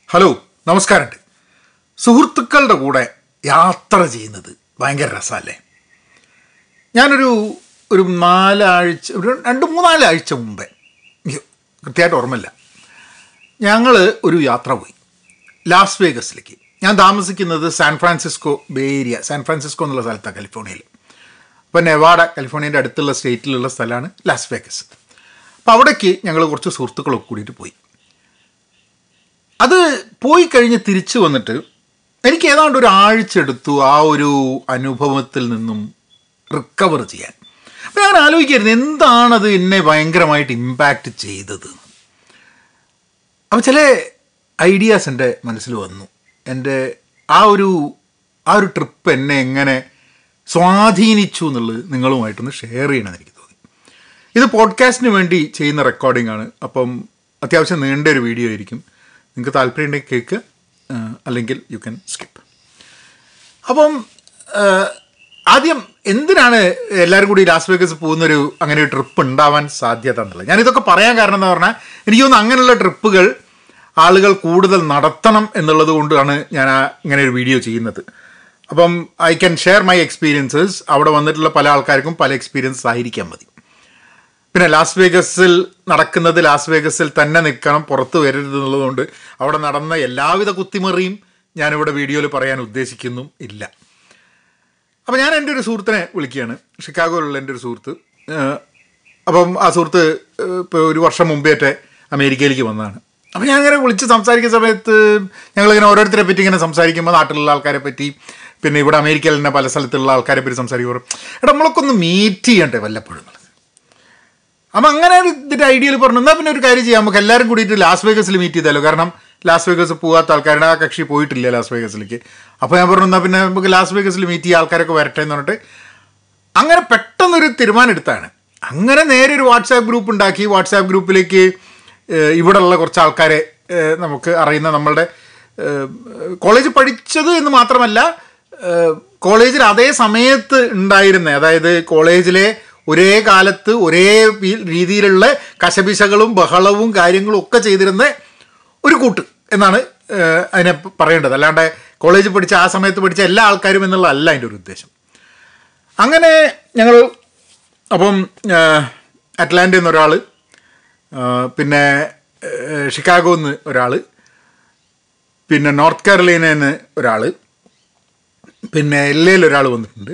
Hello നമസ്കാരമുണ്ട് സുഹൃത്തുക്കളുടെ കൂടെ യാത്ര ചെയ്യുന്നത് ഭയങ്കര രസമല്ലേ ഞാനൊരു ഒരു നാലാഴ്ച ഒരു രണ്ട് മൂന്നാലാഴ്ച മുമ്പേ എനിക്ക് കൃത്യമായിട്ട് ഓർമ്മയില്ല ഞങ്ങൾ ഒരു യാത്ര പോയി ലാസ് വേഗസിലേക്ക് ഞാൻ താമസിക്കുന്നത് San Francisco Bay Area San Francisco എന്നുള്ള സ്ഥലത്താണ് കാലിഫോർണിയയിൽ അപ്പോൾ നെവാഡ കാലിഫോർണിയൻ്റെ അടുത്തുള്ള സ്റ്റേറ്റിലുള്ള സ്ഥലമാണ് ലാസ് വേഗസ് അപ്പോൾ അവിടേക്ക് ഞങ്ങൾ കുറച്ച് സുഹൃത്തുക്കളൊക്കെ കൂടിയിട്ട് പോയി അത് പോയി കഴിഞ്ഞ് തിരിച്ചു വന്നിട്ട് എനിക്ക് ഏതാണ്ട് ഒരു ആഴ്ച എടുത്തു ആ ഒരു അനുഭവത്തിൽ നിന്നും റിക്കവർ ചെയ്യാൻ അപ്പം ഞാൻ ആലോചിക്കായിരുന്നു എന്താണത് എന്നെ ഭയങ്കരമായിട്ട് ഇമ്പാക്റ്റ് ചെയ്തത് അപ്പോൾ ചില ഐഡിയാസ് എൻ്റെ മനസ്സിൽ വന്നു എൻ്റെ ആ ഒരു ആ ഒരു ട്രിപ്പ് എന്നെ എങ്ങനെ സ്വാധീനിച്ചു എന്നുള്ളത് നിങ്ങളുമായിട്ടൊന്ന് ഷെയർ ചെയ്യണമെന്ന് എനിക്ക് തോന്നി ഇത് പോഡ്കാസ്റ്റിന് വേണ്ടി ചെയ്യുന്ന റെക്കോർഡിംഗ് ആണ് അപ്പം അത്യാവശ്യം നീണ്ട ഒരു വീഡിയോ ആയിരിക്കും നിങ്ങൾക്ക് താല്പര്യം ഉണ്ടെങ്കിൽ കേൾക്ക് അല്ലെങ്കിൽ യു ക്യാൻ സ്കിപ്പ് അപ്പം ആ, ആദ്യം എന്തിനാണ് എല്ലാവരും കൂടി ലാസ് വേഗസ് പോകുന്നൊരു അങ്ങനെ ഒരു ട്രിപ്പ് ഉണ്ടാവാൻ സാധ്യത എന്നുള്ളത് ഞാനിതൊക്കെ പറയാൻ കാരണം എന്ന് പറഞ്ഞാൽ എനിക്ക് തോന്നുന്നു അങ്ങനെയുള്ള ട്രിപ്പുകൾ ആളുകൾ കൂടുതൽ നടത്തണം എന്നുള്ളത് കൊണ്ടാണ് ഞാൻ ആ ഇങ്ങനെ ഒരു വീഡിയോ ചെയ്യുന്നത് അപ്പം I can share my experiences അവിടെ വന്നിട്ടുള്ള പല ആൾക്കാർക്കും പല എക്സ്പീരിയൻസ് ആയിരിക്കാൻ മതി പിന്നെ ലാസ് വേഗസിൽ നടക്കുന്നത് ലാസ് വേഗസിൽ തന്നെ നിൽക്കണം പുറത്ത് വരരുത് എന്നുള്ളതുകൊണ്ട് അവിടെ നടന്ന എല്ലാവിധ കുത്തിമറിയും ഞാനിവിടെ വീഡിയോയിൽ പറയാൻ ഉദ്ദേശിക്കുന്നും ഇല്ല അപ്പം ഞാൻ എൻ്റെ ഒരു സുഹൃത്തിനെ വിളിക്കുകയാണ് ഷിക്കാഗോയിലുള്ള എൻ്റെ ഒരു സുഹൃത്ത് ഏഹ് അപ്പം ആ സുഹൃത്ത് ഏഹ് ഇപ്പോൾ ഒരു വർഷം മുമ്പേറ്റെ അമേരിക്കയിലേക്ക് വന്നതാണ് അപ്പം ഞാൻ അങ്ങനെ വിളിച്ച് സംസാരിക്കുന്ന സമയത്ത് ഞങ്ങളിങ്ങനെ ഓരോരുത്തരെ പറ്റി ഇങ്ങനെ സംസാരിക്കുമ്പോൾ നാട്ടിലുള്ള ആൾക്കാരെ പറ്റി പിന്നെ ഇവിടെ അമേരിക്കയിൽ തന്നെ പല സ്ഥലത്തുള്ള ആൾക്കാരെ പറ്റി സംസാരിക്കുമ്പോൾ എടാ നമ്മളൊക്കെ ഒന്ന് മീറ്റ് ചെയ്യണ്ടേ വല്ലപ്പോഴും എന്നുള്ളത് അപ്പം അങ്ങനെ ഒരു ഇതിൻ്റെ ഐഡിയയിൽ പറഞ്ഞു എന്നാൽ പിന്നെ ഒരു കാര്യം ചെയ്യാം നമുക്ക് എല്ലാവരും കൂടിയിട്ട് ലാസ് വേഗസിൽ മീറ്റ് ചെയ്താലോ കാരണം ലാസ് വേഗസ് പോകാത്ത ആൾക്കാരുടെ ആ കക്ഷി പോയിട്ടില്ല ലാസ് വേഗസിലേക്ക് അപ്പോൾ ഞാൻ പറഞ്ഞു എന്നാൽ പിന്നെ നമുക്ക് ലാസ് വേഗസിൽ മീറ്റ് ചെയ്യുക ആൾക്കാരൊക്കെ വരട്ടെ എന്ന് പറഞ്ഞിട്ട് അങ്ങനെ പെട്ടെന്നൊരു തീരുമാനം എടുത്താണ് അങ്ങനെ നേരെ ഒരു വാട്സാപ്പ് ഗ്രൂപ്പ് ഉണ്ടാക്കി വാട്സാപ്പ് ഗ്രൂപ്പിലേക്ക് ഏഹ്, ഇവിടെയുള്ള കുറച്ച് ആൾക്കാരെ ഏഹ്, നമുക്ക് അറിയുന്ന നമ്മളുടെ ഏഹ്, കോളേജ് പഠിച്ചത് എന്ന് മാത്രമല്ല ഏഹ്, കോളേജിൽ അതേ സമയത്ത് ഉണ്ടായിരുന്ന അതായത് കോളേജിലെ ഒരേ കാലത്ത് ഒരേ വി- രീതിയിലുള്ള കശപിശകളും ബഹളവും കാര്യങ്ങളും ഒക്കെ ചെയ്തിരുന്ന ഒരു കൂട്ട് എന്നാണ് ഏഹ്, അതിനെ പറയേണ്ടത് അല്ലാണ്ട് കോളേജിൽ പഠിച്ച ആ സമയത്ത് പഠിച്ച എല്ലാ ആൾക്കാരും എന്നുള്ള അല്ല അതിൻ്റെ ഒരു ഉദ്ദേശം അങ്ങനെ ഞങ്ങൾ അപ്പം അറ്റ്ലാന്റയിൽ നിന്ന് ഒരാൾ പിന്നെ ഏഹ്, ഷിക്കാഗോയിൽ നിന്ന് ഒരാൾ പിന്നെ നോർത്ത് കാരോലൈനയിൽ നിന്ന് ഒരാൾ പിന്നെ എൽ എയിൽ ഒരാൾ വന്നിട്ടുണ്ട്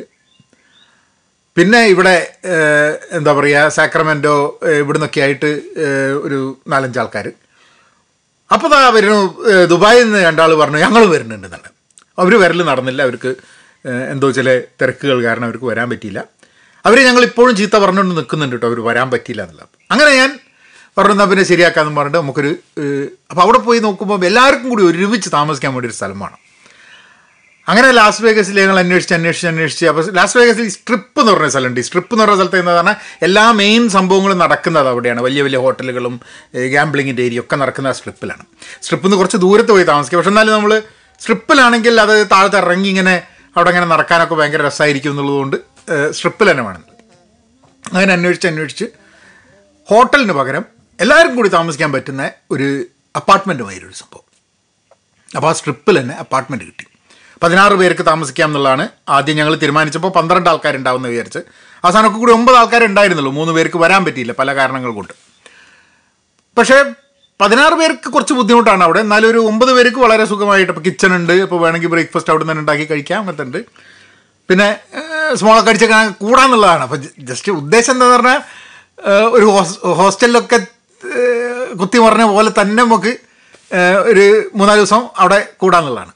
പിന്നെ ഇവിടെ ഏഹ്, എന്താ പറയുക സാക്രമെൻറ്റോ ഇവിടെ നിന്നൊക്കെ ആയിട്ട് ഏഹ്, ഒരു നാലഞ്ച് ആൾക്കാർ അപ്പോൾ ദാ വരുന്നു ഏഹ്, ദുബായിൽ നിന്ന് രണ്ടാൾ പറഞ്ഞു ഞങ്ങൾ വരുന്നുണ്ട് എന്നാണ് അവർ വരൽ നടന്നില്ല അവർക്ക് ഏഹ്, എന്തോ ചില തിരക്കുകൾ കാരണം അവർക്ക് വരാൻ പറ്റിയില്ല അവർ ഞങ്ങൾ ഇപ്പോഴും ചീത്ത പറഞ്ഞുകൊണ്ട് നിൽക്കുന്നുണ്ട് കേട്ടോ അവർ വരാൻ പറ്റിയില്ല എന്നുള്ളത് അങ്ങനെ ഞാൻ പറഞ്ഞു എന്നാൽ പിന്നെ ശരിയാക്കാമെന്ന് പറഞ്ഞിട്ട് നമുക്കൊരു അപ്പോൾ അവിടെ പോയി നോക്കുമ്പോൾ എല്ലാവർക്കും കൂടി ഒരുമിച്ച് താമസിക്കാൻ വേണ്ടി ഒരു സ്ഥലമാണ് അങ്ങനെ ലാസ് വേഗസിൽ ഞങ്ങൾ അന്വേഷിച്ച് അന്വേഷിച്ച് അന്വേഷിച്ച് അപ്പോൾ ലാസ് വേഗസിൽ സ്ട്രിപ്പ് എന്ന് പറഞ്ഞ സ്ഥലമുണ്ട് ഈ സ്ട്രിപ്പ് എന്ന് പറഞ്ഞ സ്ഥലത്ത് എന്ന് പറഞ്ഞാൽ എല്ലാ മെയിൻ സംഭവങ്ങളും നടക്കുന്നത് അവിടെയാണ് വലിയ വലിയ ഹോട്ടലുകളും ഗാംബ്ലിങ്ങിൻ്റെ ഏരിയ ഒക്കെ നടക്കുന്ന ആ സ്ട്രിപ്പിലാണ് സ്ട്രിപ്പിൽ നിന്ന് കുറച്ച് ദൂരത്ത് പോയി താമസിക്കുക പക്ഷെ എന്നാലും നമ്മൾ സ്ട്രിപ്പിലാണെങ്കിൽ അത് താഴത്ത് ഇറങ്ങി ഇങ്ങനെ അവിടെ ഇങ്ങനെ നടക്കാനൊക്കെ ഭയങ്കര രസമായിരിക്കും എന്നുള്ളതുകൊണ്ട് സ്ട്രിപ്പിൽ തന്നെ വേണം അങ്ങനെ അന്വേഷിച്ച് അന്വേഷിച്ച് ഹോട്ടലിന് പകരം എല്ലാവർക്കും കൂടി താമസിക്കാൻ പറ്റുന്ന ഒരു അപ്പാർട്ട്മെൻറ്റുമായൊരു സംഭവം അപ്പോൾ ആ സ്ട്രിപ്പിൽ തന്നെ അപ്പാർട്ട്മെൻറ്റ് കിട്ടി പതിനാറ് പേർക്ക് താമസിക്കാം എന്നുള്ളതാണ് ആദ്യം ഞങ്ങൾ തീരുമാനിച്ചപ്പോൾ പന്ത്രണ്ട് ആൾക്കാരുണ്ടാവുമെന്ന് വിചാരിച്ച് അവസാനമൊക്കെ കൂടി ഒമ്പത് ആൾക്കാരുണ്ടായിരുന്നുള്ളൂ മൂന്ന് പേർക്ക് വരാൻ പറ്റിയില്ല പല കാരണങ്ങൾ കൊണ്ട് പക്ഷേ പതിനാറ് പേർക്ക് കുറച്ച് ബുദ്ധിമുട്ടാണ് അവിടെ എന്നാലും ഒരു ഒമ്പത് പേർക്ക് വളരെ സുഖമായിട്ട് ഇപ്പോൾ കിച്ചൺ ഉണ്ട് ഇപ്പോൾ വേണമെങ്കിൽ ബ്രേക്ക്ഫാസ്റ്റ് അവിടെ നിന്ന് ഉണ്ടാക്കി കഴിക്കാം അങ്ങനത്തെ ഉണ്ട് പിന്നെ സ്മോളൊക്കെ അടിച്ച് കാണാൻ കൂടാന്നുള്ളതാണ് അപ്പോൾ ജസ്റ്റ് ഉദ്ദേശം എന്താന്ന് പറഞ്ഞാൽ ഏഹ്, ഒരു ഹോസ് ഹോസ്റ്റലിലൊക്കെ ഏഹ്, കുത്തി പറഞ്ഞ പോലെ തന്നെ നമുക്ക് ഏഹ്, ഒരു മൂന്നാല് ദിവസം അവിടെ കൂടാന്നുള്ളതാണ്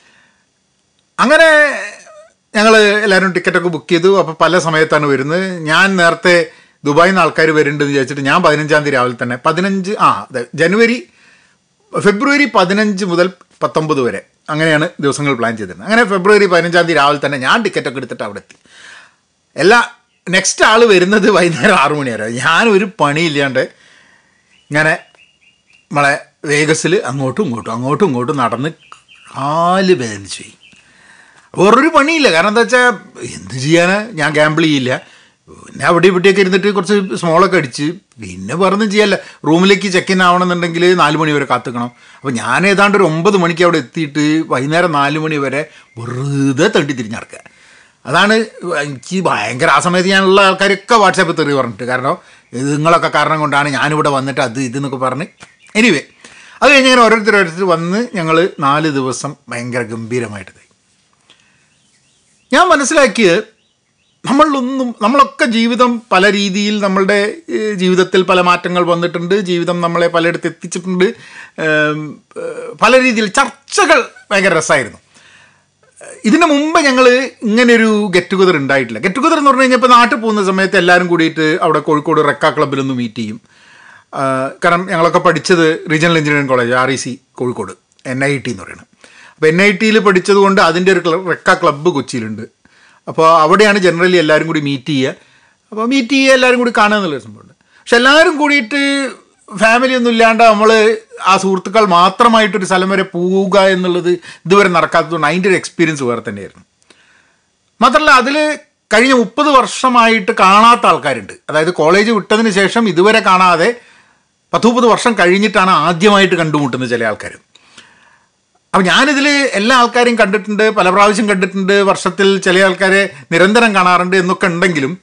അങ്ങനെ ഞങ്ങൾ എല്ലാവരും ടിക്കറ്റൊക്കെ ബുക്ക് ചെയ്തു അപ്പോൾ പല സമയത്താണ് വരുന്നത് ഞാൻ നേരത്തെ ദുബായിൽ നിന്ന് ആൾക്കാർ വരുന്നുണ്ടെന്ന് വിചാരിച്ചിട്ട് ഞാൻ പതിനഞ്ചാം തീയതി രാവിലെ തന്നെ പതിനഞ്ച് ആ അതെ ജനുവരി ഫെബ്രുവരി പതിനഞ്ച് മുതൽ പത്തൊമ്പത് വരെ അങ്ങനെയാണ് ദിവസങ്ങൾ പ്ലാൻ ചെയ്തിരുന്നത് അങ്ങനെ ഫെബ്രുവരി പതിനഞ്ചാം തീയതി രാവിലെ തന്നെ ഞാൻ ടിക്കറ്റൊക്കെ എടുത്തിട്ട് അവിടെ എത്തി എല്ലാ നെക്സ്റ്റ് ആൾ വരുന്നത് വൈകുന്നേരം ആറു മണി വരെ ഞാൻ ഒരു പണിയില്ലാണ്ട് ഇങ്ങനെ നമ്മളെ വേഗസിൽ അങ്ങോട്ടും ഇങ്ങോട്ടും അങ്ങോട്ടും ഇങ്ങോട്ടും നടന്ന് കാല് വേദനിച്ചു പോയി വേറൊരു പണിയില്ല കാരണം എന്താ വെച്ചാൽ എന്ത് ചെയ്യാന് ഞാൻ ഗാമ്പിൾ ചെയ്യില്ല പിന്നെ അവിടെ ഇവിടെയൊക്കെ ഇരുന്നിട്ട് കുറച്ച് സ്മോളൊക്കെ അടിച്ച് പിന്നെ വേറൊന്നും ചെയ്യല്ല റൂമിലേക്ക് ചെക്ക് ഇൻ ആവണമെന്നുണ്ടെങ്കിൽ നാല് മണി വരെ കാത്തുക്കണം അപ്പോൾ ഞാൻ ഏതാണ്ട് ഒരു ഒമ്പത് മണിക്ക് അവിടെ എത്തിയിട്ട് വൈകുന്നേരം നാല് മണി വരെ വെറുതെ തണ്ടി തിരിഞ്ഞടക്കുക അതാണ് എനിക്ക് ഭയങ്കര ആ സമയത്ത് ഞാനുള്ള ആൾക്കാരൊക്കെ വാട്സാപ്പിൽ തെറി പറഞ്ഞിട്ട് കാരണം ഇത് നിങ്ങളൊക്കെ കാരണം കൊണ്ടാണ് ഞാനിവിടെ വന്നിട്ട് അത് ഇതെന്നൊക്കെ പറഞ്ഞ് എനിവേ അത് കഴിഞ്ഞ് ഇങ്ങനെ ഓരോരുത്തർ ഓരോരുത്തർ വന്ന് ഞങ്ങൾ നാല് ദിവസം ഭയങ്കര ഗംഭീരമായിട്ട് ഇതായി. ഞാൻ മനസ്സിലാക്കിയത് നമ്മളൊന്നും നമ്മളൊക്കെ ജീവിതം പല രീതിയിൽ നമ്മളുടെ ഏഹ്, ജീവിതത്തിൽ പല മാറ്റങ്ങൾ വന്നിട്ടുണ്ട് ജീവിതം നമ്മളെ പലയിടത്ത് എത്തിച്ചിട്ടുണ്ട് ഏം, ഏഹ്, പല രീതിയിൽ ചർച്ചകൾ ഭയങ്കര രസമായിരുന്നു ഇതിന് മുമ്പ് ഞങ്ങൾ ഇങ്ങനെയൊരു ഗെറ്റ് ടുഗദർ ഉണ്ടായിട്ടില്ല ഗെറ്റ് ടുഗദർ എന്ന് പറഞ്ഞു കഴിഞ്ഞാൽ ഇപ്പോൾ നാട്ടിൽ പോകുന്ന സമയത്ത് എല്ലാവരും കൂടിയിട്ട് അവിടെ കോഴിക്കോട് റെക്ക ക്ലബ്ബിലൊന്ന് മീറ്റ് ചെയ്യും ആ, കാരണം ഞങ്ങളൊക്കെ പഠിച്ചത് regional engineering college R E C Kozhikode N I T എന്ന് പറയുന്നത് അപ്പോൾ എൻ ഐ ടിയിൽ പഠിച്ചത് കൊണ്ട് അതിൻ്റെ ഒരു ക്ല- റെക്ക ക്ലബ്ബ് കൊച്ചിയിലുണ്ട് അപ്പോൾ അവിടെയാണ് ജനറലി എല്ലാവരും കൂടി മീറ്റ് ചെയ്യുക അപ്പോൾ മീറ്റ് ചെയ്യുക എല്ലാവരും കൂടി കാണുക എന്നുള്ളൊരു സംഭവമുണ്ട് പക്ഷെ എല്ലാവരും കൂടിയിട്ട് ഫാമിലി ഒന്നും ഇല്ലാണ്ട് നമ്മൾ ആ സുഹൃത്തുക്കൾ മാത്രമായിട്ടൊരു സ്ഥലം വരെ പോവുക എന്നുള്ളത് ഇതുവരെ നടക്കാത്തതുകൊണ്ട് അതിൻ്റെ ഒരു എക്സ്പീരിയൻസ് വേറെ തന്നെയായിരുന്നു മാത്രമല്ല അതിൽ കഴിഞ്ഞ മുപ്പത് വർഷമായിട്ട് കാണാത്ത ആൾക്കാരുണ്ട് അതായത് കോളേജ് വിട്ടതിന് ശേഷം ഇതുവരെ കാണാതെ പത്ത് മുപ്പത് വർഷം കഴിഞ്ഞിട്ടാണ് ആദ്യമായിട്ട് കണ്ടുമുട്ടുന്നത് ചില ആൾക്കാർ അപ്പം ഞാനിതിൽ എല്ലാ ആൾക്കാരെയും കണ്ടിട്ടുണ്ട് പല പ്രാവശ്യം കണ്ടിട്ടുണ്ട് വർഷത്തിൽ ചില ആൾക്കാരെ നിരന്തരം കാണാറുണ്ട് എന്നൊക്കെ ഉണ്ടെങ്കിലും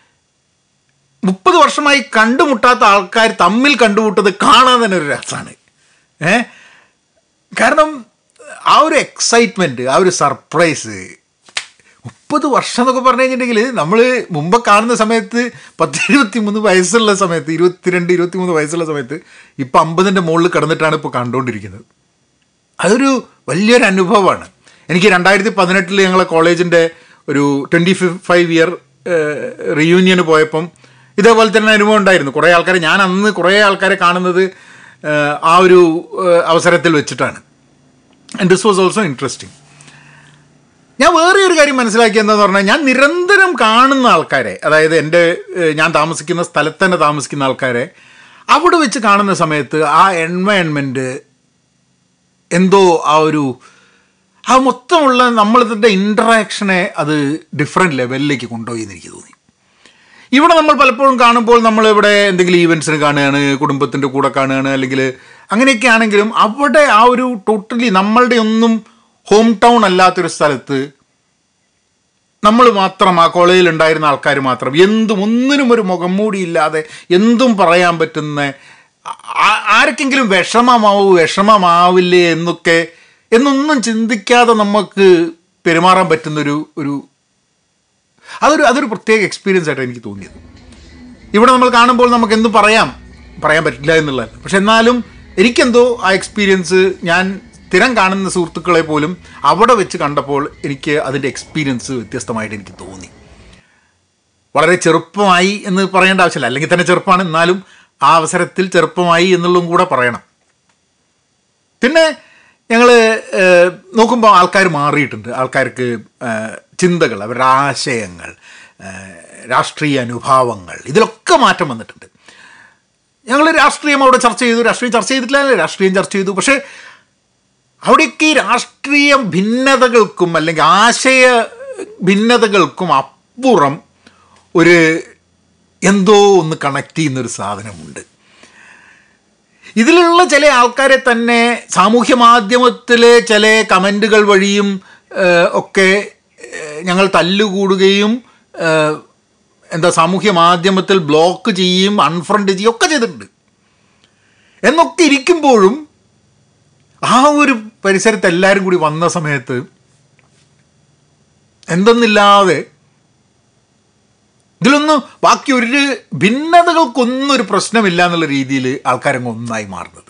മുപ്പത് വർഷമായി കണ്ടുമുട്ടാത്ത ആൾക്കാർ തമ്മിൽ കണ്ടുമുട്ടത് കാണാൻ തന്നെ ഒരു രസമാണ് ഏ കാരണം ആ ഒരു എക്സൈറ്റ്മെൻറ്റ് ആ ഒരു സർപ്രൈസ് മുപ്പത് വർഷം എന്നൊക്കെ പറഞ്ഞു കഴിഞ്ഞിട്ടുണ്ടെങ്കിൽ നമ്മൾ മുമ്പ് കാണുന്ന സമയത്ത് പത്ത് ഇരുപത്തി മൂന്ന് വയസ്സുള്ള സമയത്ത് ഇരുപത്തിരണ്ട് ഇരുപത്തി മൂന്ന് വയസ്സുള്ള സമയത്ത് ഇപ്പം അമ്പതിൻ്റെ മുകളിൽ കിടന്നിട്ടാണ് ഇപ്പോൾ കണ്ടുകൊണ്ടിരിക്കുന്നത് അതൊരു വലിയൊരു അനുഭവമാണ് എനിക്ക് രണ്ടായിരത്തി പതിനെട്ടിൽ ഞങ്ങളെ കോളേജിൻ്റെ ഒരു ട്വൻറ്റി ഫൈവ് ഇയർ റീയൂണിയന് പോയപ്പം ഇതേപോലെ തന്നെ അനുഭവം ഉണ്ടായിരുന്നു കുറേ ആൾക്കാരെ ഞാൻ അന്ന് കുറേ ആൾക്കാരെ കാണുന്നത് ഏഹ്, ആ ഒരു ഏഹ്, അവസരത്തിൽ വെച്ചിട്ടാണ് and this was also interesting ഞാൻ വേറെ ഒരു കാര്യം മനസ്സിലാക്കിയത് എന്താന്ന് പറഞ്ഞാൽ ഞാൻ നിരന്തരം കാണുന്ന ആൾക്കാരെ അതായത് എൻ്റെ ഏഹ്, ഞാൻ താമസിക്കുന്ന സ്ഥലത്ത് തന്നെ താമസിക്കുന്ന ആൾക്കാരെ അവിടെ വെച്ച് കാണുന്ന സമയത്ത് ആ എൻവയൺമെൻറ്റ് എന്തോ ആ ഒരു ആ മൊത്തമുള്ള നമ്മളിതിൻ്റെ ഇൻട്രാക്ഷനെ അത് ഡിഫറെൻറ്റ് ലെവലിലേക്ക് കൊണ്ടുപോയി എന്ന് എനിക്ക് തോന്നി ഇവിടെ നമ്മൾ പലപ്പോഴും കാണുമ്പോൾ നമ്മൾ ഇവിടെ എന്തെങ്കിലും ഈവൻസിന് കാണുകയാണ് കുടുംബത്തിൻ്റെ കൂടെ കാണുകയാണ് അല്ലെങ്കിൽ അങ്ങനെയൊക്കെ ആണെങ്കിലും അവിടെ ആ ഒരു ടോട്ടലി നമ്മളുടെ ഒന്നും ഹോം ടൗൺ അല്ലാത്തൊരു സ്ഥലത്ത് നമ്മൾ മാത്രം ആ കോളേജിൽ ഉണ്ടായിരുന്ന ആൾക്കാർ മാത്രം എന്തും ഒന്നിനും ഒരു മുഖംമൂടി ഇല്ലാതെ എന്തും പറയാൻ പറ്റുന്ന ആ- ആർക്കെങ്കിലും വിഷമമാവൂ വിഷമമാവില്ലേ എന്നൊക്കെ എന്നൊന്നും ചിന്തിക്കാതെ നമുക്ക് പെരുമാറാൻ പറ്റുന്നൊരു ഒരു അതൊരു അതൊരു പ്രത്യേക എക്സ്പീരിയൻസ് ആയിട്ട് എനിക്ക് തോന്നിയത് ഇവിടെ നമ്മൾ കാണുമ്പോൾ നമുക്ക് എന്തും പറയാം പറയാൻ പറ്റില്ല എന്നുള്ളതല്ല പക്ഷെ എന്നാലും എനിക്കെന്തോ ആ എക്സ്പീരിയൻസ് ഞാൻ സ്ഥിരം കാണുന്ന സുഹൃത്തുക്കളെ പോലും അവിടെ വെച്ച് കണ്ടപ്പോൾ എനിക്ക് അതിൻ്റെ എക്സ്പീരിയൻസ് വ്യത്യസ്തമായിട്ട് എനിക്ക് തോന്നി വളരെ ചെറുപ്പമായി എന്ന് പറയേണ്ട ആവശ്യമില്ല അല്ലെങ്കിൽ തന്നെ ചെറുപ്പമാണ് എന്നാലും ആ അവസരത്തിൽ ചെറുപ്പമായി എന്നുള്ളതും കൂടെ പറയണം പിന്നെ ഞങ്ങൾ നോക്കുമ്പോൾ ആൾക്കാർ മാറിയിട്ടുണ്ട് ആൾക്കാർക്ക് ഏഹ്, ചിന്തകൾ അവരുടെ ആശയങ്ങൾ ഏഹ്, രാഷ്ട്രീയ അനുഭാവങ്ങൾ ഇതിലൊക്കെ മാറ്റം വന്നിട്ടുണ്ട് ഞങ്ങൾ രാഷ്ട്രീയം അവിടെ ചർച്ച ചെയ്തു രാഷ്ട്രീയം ചർച്ച ചെയ്തിട്ടില്ല രാഷ്ട്രീയം ചർച്ച ചെയ്തു പക്ഷേ അവിടേക്ക് ഈ രാഷ്ട്രീയ ഭിന്നതകൾക്കും അല്ലെങ്കിൽ ആശയ ഭിന്നതകൾക്കും അപ്പുറം ഒരു എന്തോ ഒന്ന് കണക്ട് ചെയ്യുന്നൊരു സാധനമുണ്ട് ഇതിലുള്ള ചില ആൾക്കാരെ തന്നെ സാമൂഹ്യ മാധ്യമത്തിലെ ചില കമൻറ്റുകൾ വഴിയും ഏഹ്, ഒക്കെ ഏഹ്, ഞങ്ങൾ തല്ലുകൂടുകയും ഏഹ്, എന്താ സാമൂഹ്യ മാധ്യമത്തിൽ ബ്ലോക്ക് ചെയ്യും അൺഫ്രണ്ട് ചെയ്യും ഒക്കെ ചെയ്തിട്ടുണ്ട് എന്നൊക്കെ ഇരിക്കുമ്പോഴും ആ ഒരു പരിസരത്ത് എല്ലാവരും കൂടി വന്ന സമയത്ത് എന്തെന്നില്ലാതെ ഇതിലൊന്നും ബാക്കി ഒരു ഭിന്നതകൾക്കൊന്നും ഒരു പ്രശ്നമില്ല എന്നുള്ള രീതിയിൽ ആൾക്കാരങ്ങ് ഒന്നായി മാറുന്നത്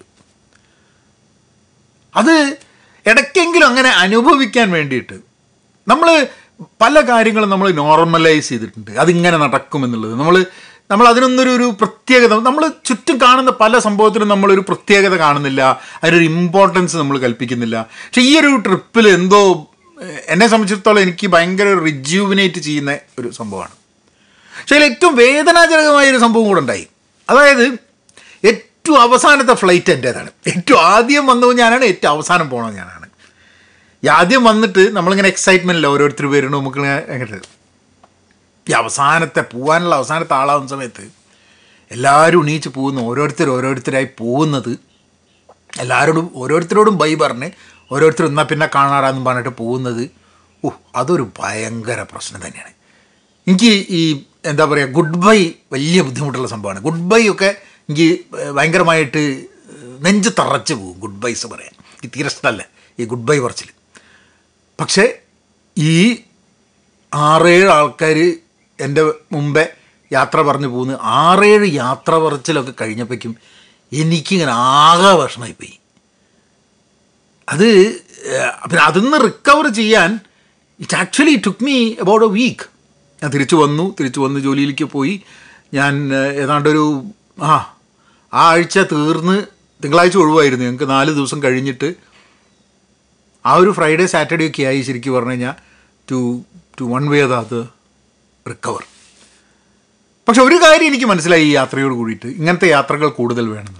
അത് ഇടയ്ക്കെങ്കിലും അങ്ങനെ അനുഭവിക്കാൻ വേണ്ടിയിട്ട് നമ്മൾ പല കാര്യങ്ങളും നമ്മൾ നോർമലൈസ് ചെയ്തിട്ടുണ്ട് അതിങ്ങനെ നടക്കുമെന്നുള്ളത് നമ്മൾ നമ്മൾ അതിനൊന്നൊരു ഒരു പ്രത്യേകത നമ്മൾ ചുറ്റും കാണുന്ന പല സംഭവത്തിനും നമ്മളൊരു പ്രത്യേകത കാണുന്നില്ല അതിനൊരു ഇമ്പോർട്ടൻസ് നമ്മൾ കൽപ്പിക്കുന്നില്ല പക്ഷെ ഈ ഒരു ട്രിപ്പിൽ എന്തോ ഏഹ്, എന്നെ സംബന്ധിച്ചിടത്തോളം എനിക്ക് ഭയങ്കര റിജ്യൂവിനേറ്റ് ചെയ്യുന്ന ഒരു സംഭവമാണ് പക്ഷേ അതിൽ ഏറ്റവും വേദനാജനകമായ ഒരു സംഭവം കൂടെ ഉണ്ടായി അതായത് ഏറ്റവും അവസാനത്തെ ഫ്ലൈറ്റ് എൻ്റേതാണ് ഏറ്റവും ആദ്യം വന്നതും ഞാനാണ് ഏറ്റവും അവസാനം പോണത് ഞാനാണ് ഈ ആദ്യം വന്നിട്ട് നമ്മളിങ്ങനെ എക്സൈറ്റ്മെൻറ്റില്ല ഓരോരുത്തർ വരുന്നു നമുക്ക് എങ്ങനെ ഈ അവസാനത്തെ പോകാനുള്ള അവസാനത്തെ ആളാവുന്ന സമയത്ത് എല്ലാവരും ഉണീച്ച് പോകുന്നു ഓരോരുത്തർ ഓരോരുത്തരായി പോകുന്നത് എല്ലാവരോടും ഓരോരുത്തരോടും ബൈ പറഞ്ഞ് ഓരോരുത്തർ എന്നാൽ പിന്നെ കാണാറാന്ന് പറഞ്ഞിട്ട് പോകുന്നത് ഓ അതൊരു ഭയങ്കര പ്രശ്നം തന്നെയാണ് എനിക്ക് ഈ എന്താ പറയുക ഗുഡ് ബൈ വലിയ ബുദ്ധിമുട്ടുള്ള സംഭവമാണ് ഗുഡ് ബൈ ഒക്കെ എനിക്ക് ഭയങ്കരമായിട്ട് നെഞ്ച് തറച്ച് പോകും ഗുഡ് ബൈസ് പറയാൻ ഈ തീരെ ഇഷ്ടമല്ല ഈ ഗുഡ് ബൈ പറച്ചിൽ പക്ഷേ ഈ ആറേഴ് ആൾക്കാർ എൻ്റെ മുമ്പേ യാത്ര പറഞ്ഞു പോകുന്നു ആറേഴ് യാത്ര പറച്ചിലൊക്കെ കഴിഞ്ഞപ്പോഴേക്കും എനിക്കിങ്ങനെ ആകെ വിഷമമായിപ്പോയി അത് ഏഹ്, പിന്നെ അതിൽ നിന്ന് റിക്കവർ ചെയ്യാൻ it actually took me about a week ഞാൻ തിരിച്ചു വന്നു തിരിച്ചു വന്ന് ജോലിയിലേക്ക് പോയി ഞാൻ ഏഹ്, ഏതാണ്ടൊരു ആ ആ ആഴ്ച തീർന്ന് തിങ്കളാഴ്ച ഒഴിവായിരുന്നു ഞങ്ങൾക്ക് നാല് ദിവസം കഴിഞ്ഞിട്ട് ആ ഒരു ഫ്രൈഡേ സാറ്റർഡേ ഒക്കെ ആയി ശരിക്കും പറഞ്ഞു കഴിഞ്ഞാൽ ടു ടു വൺ വേ അത് റിക്കവർ പക്ഷെ ഒരു കാര്യം എനിക്ക് മനസ്സിലായി ഈ യാത്രയോട് കൂടിയിട്ട് ഇങ്ങനത്തെ യാത്രകൾ കൂടുതൽ വേണമെന്നുള്ളത്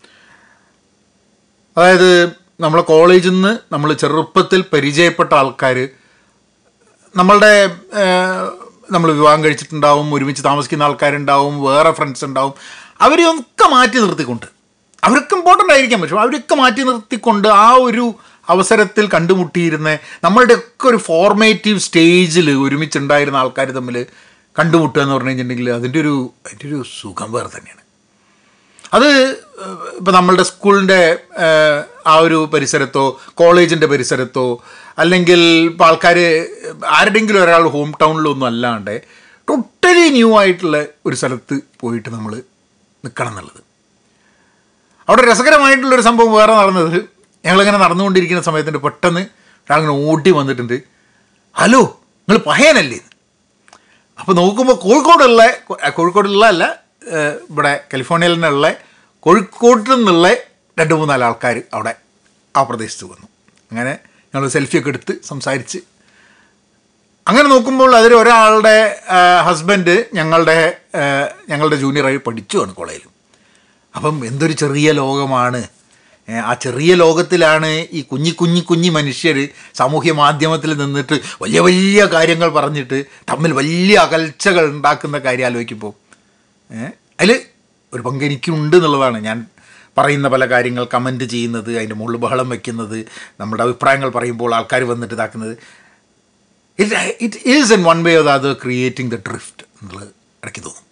അതായത് നമ്മളെ കോളേജിൽ നിന്ന് നമ്മൾ ചെറുപ്പത്തിൽ പരിചയപ്പെട്ട ആൾക്കാർ നമ്മളുടെ നമ്മൾ വിവാഹം കഴിച്ചിട്ടുണ്ടാവും ഒരുമിച്ച് താമസിക്കുന്ന ആൾക്കാരുണ്ടാവും വേറെ ഫ്രണ്ട്സ് ഉണ്ടാവും അവരെയൊക്കെ മാറ്റി നിർത്തിക്കൊണ്ട് അവരൊക്കെ ഇമ്പോർട്ടൻ്റ് ആയിരിക്കാം പക്ഷെ അവരൊക്കെ മാറ്റി നിർത്തിക്കൊണ്ട് ആ ഒരു അവസരത്തിൽ കണ്ടുമുട്ടിയിരുന്ന നമ്മളുടെയൊക്കെ ഒരു ഫോർമേറ്റീവ് സ്റ്റേജിൽ ഒരുമിച്ചുണ്ടായിരുന്ന ആൾക്കാർ തമ്മിൽ കണ്ടുമുട്ടുക എന്ന് പറഞ്ഞു കഴിഞ്ഞിട്ടുണ്ടെങ്കിൽ അതിൻ്റെ ഒരു അതിൻ്റെ ഒരു സുഖം വേറെ തന്നെയാണ് അത് ഇപ്പം നമ്മളുടെ സ്കൂളിൻ്റെ ആ ഒരു പരിസരത്തോ കോളേജിൻ്റെ പരിസരത്തോ അല്ലെങ്കിൽ ഇപ്പോൾ ആൾക്കാർ ആരുടെങ്കിലും ഒരാൾ ഹോം ടൗണിലൊന്നും അല്ലാണ്ട് ടോട്ടലി ന്യൂ ആയിട്ടുള്ള ഒരു സ്ഥലത്ത് പോയിട്ട് നമ്മൾ നിൽക്കണം എന്നുള്ളത് അവിടെ രസകരമായിട്ടുള്ളൊരു സംഭവം വേറെ നടന്നത് ഞങ്ങളിങ്ങനെ നടന്നുകൊണ്ടിരിക്കുന്ന സമയത്തിൻ്റെ പെട്ടെന്ന് ഒരാളിങ്ങനെ ഓടി വന്നിട്ടുണ്ട് ഹലോ നിങ്ങൾ പഹയനല്ലേ അപ്പോൾ നോക്കുമ്പോൾ കോഴിക്കോടുള്ള കോഴിക്കോടുള്ള അല്ല ഏഹ് ഇവിടെ കാലിഫോർണിയയിൽ നിന്നുള്ള കോഴിക്കോട്ടിൽ നിന്നുള്ള രണ്ട് മൂന്നാല് ആൾക്കാർ അവിടെ ആ പ്രദേശത്ത് വന്നു അങ്ങനെ ഞങ്ങൾ സെൽഫിയൊക്കെ എടുത്ത് സംസാരിച്ച് അങ്ങനെ നോക്കുമ്പോൾ അതിൽ ഒരാളുടെ ഹസ്ബൻഡ് ഞങ്ങളുടെ ഏഹ് ഞങ്ങളുടെ ജൂനിയറായി പഠിച്ചുമാണ് കോളേജിൽ അപ്പം എന്തൊരു ചെറിയ ലോകമാണ് ഏ, ആ ചെറിയ ലോകത്തിലാണ് ഈ കുഞ്ഞി കുഞ്ഞി കുഞ്ഞി മനുഷ്യർ സാമൂഹ്യ മാധ്യമത്തിൽ നിന്നിട്ട് വലിയ വലിയ കാര്യങ്ങൾ പറഞ്ഞിട്ട് തമ്മിൽ വലിയ അകൽച്ചകൾ ഉണ്ടാക്കുന്ന കാര്യം ആലോചിക്കുമ്പോൾ അതിൽ ഒരു പങ്ക് എനിക്കുണ്ട് എന്നുള്ളതാണ് ഞാൻ പറയുന്ന പല കാര്യങ്ങൾ കമൻറ്റ് ചെയ്യുന്നത് അതിൻ്റെ മുകളിൽ ബഹളം വയ്ക്കുന്നത് നമ്മുടെ അഭിപ്രായങ്ങൾ പറയുമ്പോൾ ആൾക്കാർ വന്നിട്ട് ഇതാക്കുന്നത് it it is in one way of അത് ക്രിയേറ്റിംഗ് ദ ഡ്രിഫ്റ്റ് എന്നുള്ളത് ഇടയ്ക്ക് തോന്നും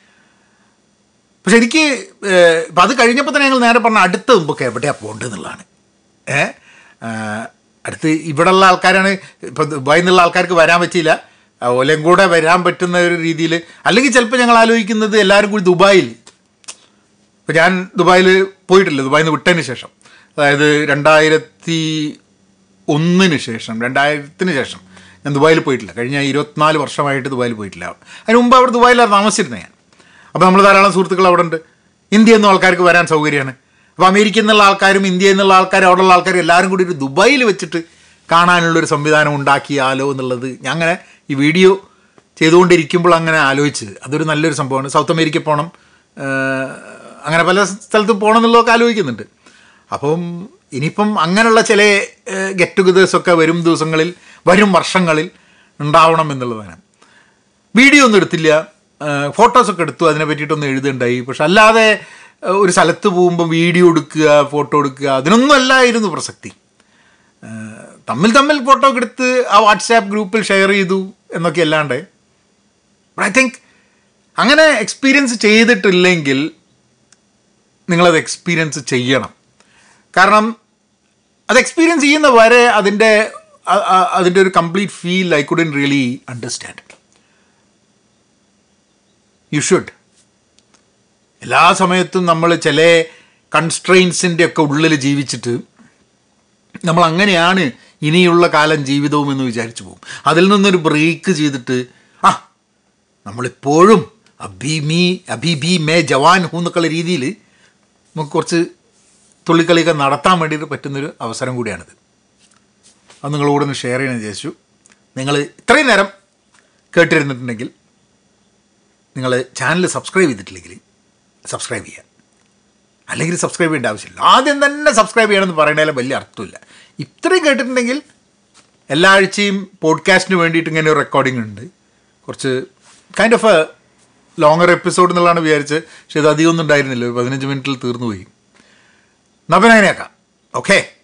പക്ഷെ എനിക്ക് ഏഹ്, ഇപ്പം അത് കഴിഞ്ഞപ്പോൾ തന്നെ ഞങ്ങൾ നേരെ പറഞ്ഞ അടുത്ത മുമ്പൊക്കെ എവിടെയാണ് പോകേണ്ടത് എന്നുള്ളതാണ് ഏ ആഹ്, അടുത്ത് ഇവിടെയുള്ള ആൾക്കാരാണ് ഇപ്പം ദുബായിൽ നിന്നുള്ള ആൾക്കാർക്ക് വരാൻ പറ്റിയില്ല ആ, ഓലയും കൂടെ വരാൻ പറ്റുന്ന ഒരു രീതിയിൽ അല്ലെങ്കിൽ ചിലപ്പോൾ ഞങ്ങൾ ആലോചിക്കുന്നത് എല്ലാവരും കൂടി ദുബായിൽ ഇപ്പം ഞാൻ ദുബായിൽ പോയിട്ടില്ല ദുബായിൽ നിന്ന് വിട്ടതിന് ശേഷം അതായത് രണ്ടായിരത്തി ഒന്നിന് ശേഷം രണ്ടായിരത്തിന് ശേഷം ഞാൻ ദുബായിൽ പോയിട്ടില്ല കഴിഞ്ഞ ഇരുപത്തിനാല് വർഷമായിട്ട് ദുബായിൽ പോയിട്ടില്ല അതിന് മുമ്പ് അവിടെ ദുബായിലാണ് താമസിച്ചിരുന്നത് ഞാൻ അപ്പോൾ നമ്മൾ ധാരാളം സുഹൃത്തുക്കൾ അവിടെ ഉണ്ട് ഇന്ത്യയിൽ നിന്നും ആൾക്കാർക്ക് വരാൻ സൗകര്യമാണ് അപ്പോൾ അമേരിക്കയിൽ നിന്നുള്ള ആൾക്കാരും ഇന്ത്യയിൽ നിന്നുള്ള ആൾക്കാരും അവിടെയുള്ള ആൾക്കാരും എല്ലാവരും കൂടി ഒരു ദുബായിൽ വെച്ചിട്ട് കാണാനുള്ളൊരു സംവിധാനം ഉണ്ടാക്കിയാലോ എന്നുള്ളത് ഞാൻ അങ്ങനെ ഈ വീഡിയോ ചെയ്തുകൊണ്ടിരിക്കുമ്പോൾ അങ്ങനെ ആലോചിച്ചത് അതൊരു നല്ലൊരു സംഭവമാണ് സൗത്ത് അമേരിക്ക പോകണം ഏഹ് അങ്ങനെ പല സ്ഥലത്തും പോകണം എന്നുള്ളതൊക്കെ ആലോചിക്കുന്നുണ്ട് അപ്പം ഇനിയിപ്പം അങ്ങനെയുള്ള ചില ഗെറ്റ് ടുഗദേഴ്സൊക്കെ വരും ദിവസങ്ങളിൽ വരും വർഷങ്ങളിൽ ഉണ്ടാവണം എന്നുള്ളതാണ് വീഡിയോ ഒന്നും എടുത്തില്ല ഫോട്ടോസൊക്കെ എടുത്തു അതിനെ പറ്റിയിട്ടൊന്നും എഴുതുണ്ടായി പക്ഷെ അല്ലാതെ ഏഹ്, ഒരു സ്ഥലത്ത് പോകുമ്പോൾ വീഡിയോ എടുക്കുക ഫോട്ടോ എടുക്കുക അതിനൊന്നും അല്ലായിരുന്നു പ്രസക്തി ഏഹ്, തമ്മിൽ തമ്മിൽ ഫോട്ടോ ഒക്കെ എടുത്ത് ആ വാട്സാപ്പ് ഗ്രൂപ്പിൽ ഷെയർ ചെയ്തു എന്നൊക്കെ അല്ലാണ്ട് ഐ തിങ്ക് അങ്ങനെ എക്സ്പീരിയൻസ് ചെയ്തിട്ടില്ലെങ്കിൽ നിങ്ങളത് എക്സ്പീരിയൻസ് ചെയ്യണം കാരണം അത് എക്സ്പീരിയൻസ് ചെയ്യുന്ന വരെ അതിൻ്റെ അ- അ- അതിൻ്റെ ഒരു complete feel I couldn't really understand you should എല്ലാ സമയത്തും നമ്മൾ ചില കൺസ്ട്രെയിൻസിൻ്റെ ഒക്കെ ഉള്ളിൽ ജീവിച്ചിട്ട് നമ്മൾ അങ്ങനെയാണ് ഇനിയുള്ള കാലം ജീവിതവും എന്ന് വിചാരിച്ചു പോകും അതിൽ നിന്നൊരു ബ്രേക്ക് ചെയ്തിട്ട് ആ നമ്മളിപ്പോഴും അബി മീ അബി ബി മേ ജവാൻ ഹൂ എന്നൊക്കെയുള്ള രീതിയിൽ നമുക്ക് കുറച്ച് തുള്ളിക്കളിയൊക്കെ നടത്താൻ വേണ്ടിയിട്ട് പറ്റുന്നൊരു അവസരം കൂടിയാണിത് അത് നിങ്ങളോട് ഒന്ന് ഷെയർ ചെയ്യാൻ വിചാരിച്ചു നിങ്ങൾ ഇത്രയും നേരം കേട്ടിരുന്നിട്ടുണ്ടെങ്കിൽ നിങ്ങൾ ചാനൽ സബ്സ്ക്രൈബ് ചെയ്തിട്ടില്ലെങ്കിൽ സബ്സ്ക്രൈബ് ചെയ്യുക അല്ലെങ്കിൽ സബ്സ്ക്രൈബ് ചെയ്യേണ്ട ആവശ്യമില്ല ആദ്യം തന്നെ സബ്സ്ക്രൈബ് ചെയ്യണമെന്ന് പറയണതിൽ വലിയ അർത്ഥമില്ല ഇത്രയും കേട്ടിട്ടുണ്ടെങ്കിൽ എല്ലാ ആഴ്ചയും പോഡ്കാസ്റ്റിന് വേണ്ടിയിട്ട് ഇങ്ങനെ ഒരു റെക്കോർഡിംഗ് ഉണ്ട് കുറച്ച് kind of a longer episode എന്നുള്ളതാണ് വിചാരിച്ചത് പക്ഷേ ഇത് അധികം ഒന്നും ഉണ്ടായിരുന്നില്ല ഒരു പതിനഞ്ച് മിനിറ്റിൽ തീർന്നു പോയി എന്നാൽ പിന്നെ അങ്ങനെയാക്കാം ഓക്കെ